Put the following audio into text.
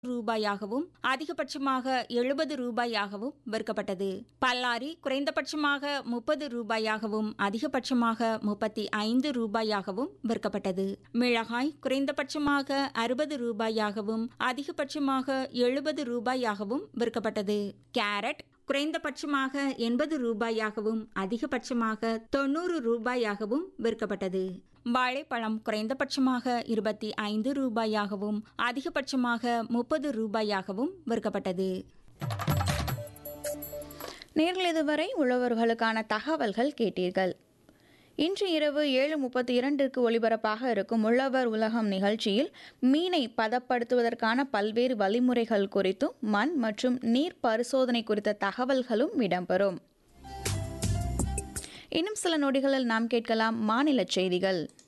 ரூபாயாகவும் அதிகபட்சமாக எழுபது ரூபாயாகவும் விற்கப்பட்டது பல்லாரி குறைந்தபட்சமாக முப்பது ரூபாயாகவும் அதிகபட்சமாக முப்பத்தி ஐந்து ரூபாயாகவும் விற்கப்பட்டது மிளகாய் குறைந்தபட்சமாக அறுபது ரூபாயாகவும் அதிகபட்சமாக எழுபது ரூபாயாகவும் விற்கப்பட்டது கேரட் குறைந்தபட்சமாக எண்பது ரூபாயாகவும் அதிகபட்சமாக தொண்ணூறு ரூபாயாகவும் விற்கப்பட்டது வாழைப்பழம் குறைந்தபட்சமாக இருபத்தி ஐந்து ரூபாயாகவும் அதிகபட்சமாக முப்பது ரூபாயாகவும் விற்கப்பட்டது நேரில் இதுவரை உழவர்களுக்கான தகவல்கள் கேட்டீர்கள் இன்று இரவு ஏழு முப்பத்தி இரண்டிற்கு ஒளிபரப்பாக இருக்கும் உழவர் உலகம் நிகழ்ச்சியில் மீனை பதப்படுத்துவதற்கான பல்வேறு வழிமுறைகள் குறித்தும் மண் மற்றும் நீர் பரிசோதனை குறித்த தகவல்களும் இடம்பெறும் இன்னும் சில நொடிகளில் நாம் கேட்கலாம் மாநில செய்திகள்